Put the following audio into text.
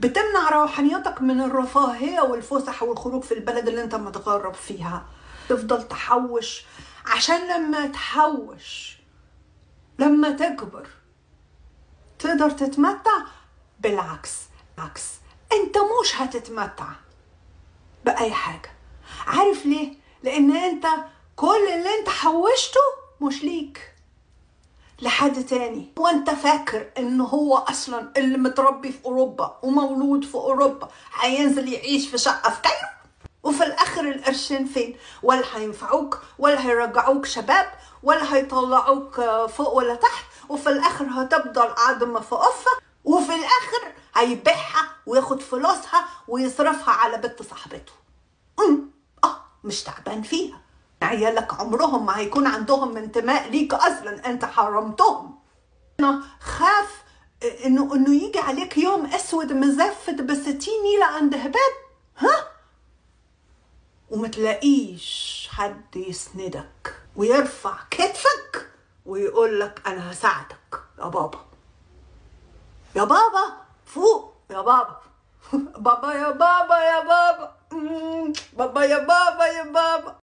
بتمنع روحانيتك من الرفاهية والفسح والخروج في البلد اللي انت متغرب فيها تفضل تحوش عشان لما تحوش لما تكبر تقدر تتمتع بالعكس عكس انت مش هتتمتع بأي حاجة عارف ليه؟ لأن انت كل اللي انت حوشته مش ليك لحد تاني وانت فاكر ان هو اصلا اللي متربي في اوروبا ومولود في اوروبا هينزل يعيش في شقه في كايرو وفي الاخر القرشين فين ولا هينفعوك ولا هيرجعوك شباب ولا هيطلعوك فوق ولا تحت وفي الاخر هتفضل قاعده في قفه وفي الاخر هيبيعها وياخد فلوسها ويصرفها على بنت صاحبته أم، اه مش تعبان فيها عيالك عمرهم ما هيكون عندهم انتماء ليك اصلا انت حرمتهم انا خاف انه انه يجي عليك يوم اسود مزفت بستين نيله عند هباب ها وما تلاقيش حد يسندك ويرفع كتفك ويقول لك انا هساعدك يا بابا يا بابا فوق يا بابا بابا يا بابا يا بابا مم، بابا يا بابا يا بابا